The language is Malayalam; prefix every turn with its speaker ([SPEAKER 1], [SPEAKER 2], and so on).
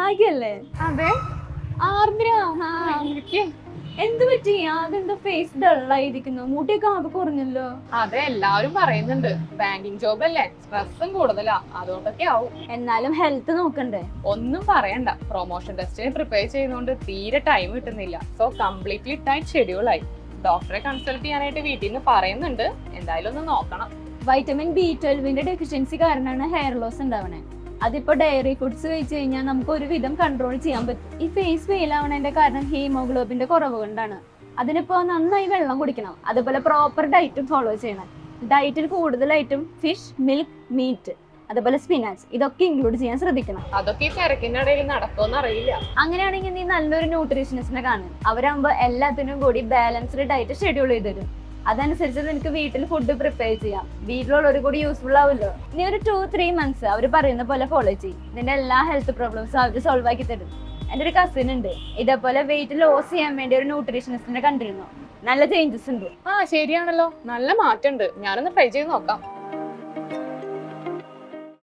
[SPEAKER 1] ഭാഗ്യല്ലേ
[SPEAKER 2] അതെ
[SPEAKER 1] ആർദ്ര ആ,
[SPEAKER 2] എനിക്ക്
[SPEAKER 1] എന്ത് പറ്റി അതെന്താ ഫേസ് ഡള്ളായിരിക്കുന്നു മുടിയൊക്കെ ആകെ കുറഞ്ഞല്ലോ
[SPEAKER 2] അതെ എല്ലാവരും പറയുന്നുണ്ട് ബാങ്കിങ് ജോബ് അല്ലേ സ്ട്രെസ്സും കൂടുതലാ അതുകൊണ്ടൊക്കെ ആവും
[SPEAKER 1] എന്നാലും ഹെൽത്ത് നോക്കണ്ടേ
[SPEAKER 2] ഒന്നും പറയണ്ട പ്രൊമോഷൻ ടെസ്റ്റിന് പ്രിപ്പയർ ചെയ്യുന്നതുകൊണ്ട് തീരെ ടൈം കിട്ടുന്നില്ല സോ കംപ്ലീറ്റ്ലി ടൈറ്റ് ഷെഡ്യൂൾ ആയി ഡോക്ടറെ കൺസൾട്ട് ചെയ്യാനായിട്ട് വീട്ടിൽ നിന്ന് പറയുന്നുണ്ട് എന്തായാലും ഒന്ന് നോക്കണം
[SPEAKER 1] വൈറ്റമിൻ ബി ട്വൽവിന്റെ ഡെഫിഷ്യൻസി കാരണമാണ് ഹെയർ ലോസ് ഉണ്ടാവണേ അതിപ്പോ ഡയറി ഫുഡ്സ് കഴിച്ചു കഴിഞ്ഞാൽ നമുക്ക് ഒരുവിധം കൺട്രോൾ ചെയ്യാൻ പറ്റും ഈ ഫേസ് ഫെയിൽ ആവണതിന്റെ കാരണം ഹീമോഗ്ലോബിന്റെ കുറവ് കൊണ്ടാണ് അതിനിപ്പോ നന്നായി വെള്ളം കുടിക്കണം അതുപോലെ പ്രോപ്പർ ഡയറ്റും ഫോളോ ചെയ്യണം ഡയറ്റിൽ കൂടുതലായിട്ടും ഫിഷ് മിൽക്ക് മീറ്റ് അതുപോലെ സ്പിനാച്ച് ഇതൊക്കെ ഇൻക്ലൂഡ് ചെയ്യാൻ ശ്രദ്ധിക്കണം
[SPEAKER 2] അതൊക്കെ ഈ തിരക്കിന്റെ ഇടയിൽ നടക്കുമെന്ന് അറിയില്ല
[SPEAKER 1] അങ്ങനെയാണെങ്കിൽ നീ നല്ലൊരു ന്യൂട്രീഷനിസ്റ്റിനെ കാണും അവരാകുമ്പോൾ എല്ലാത്തിനും കൂടി ബാലൻസ്ഡ് ഡയറ്റ് ഷെഡ്യൂൾ ചെയ്ത് തരും അതനുസരിച്ച് നിനക്ക് വീട്ടിൽ ഫുഡ് പ്രിപ്പയർ ചെയ്യാം വീട്ടിലുള്ളവർ കൂടി യൂസ്ഫുൾ ആവുമല്ലോ നീ ഒരു ടു ത്രീ മന്ത്സ് അവർ പറയുന്ന പോലെ ഫോളോ ചെയ്യും നിന്റെ എല്ലാ ഹെൽത്ത് പ്രോബ്ലംസും അവർ സോൾവ് ആക്കി തരും എൻ്റെ ഒരു കസിൻ ഉണ്ട് ഇതേപോലെ വെയിറ്റ് ലോസ് ചെയ്യാൻ വേണ്ടി ഒരു ന്യൂട്രീഷനിസ്റ്റിനെ കണ്ടിരുന്നു നല്ല ചേഞ്ചസ് ഉണ്ട്
[SPEAKER 2] ആ ശരിയാണല്ലോ നല്ല മാറ്റമുണ്ട് ഞാനൊന്ന് ട്രൈ ചെയ്ത് നോക്കാം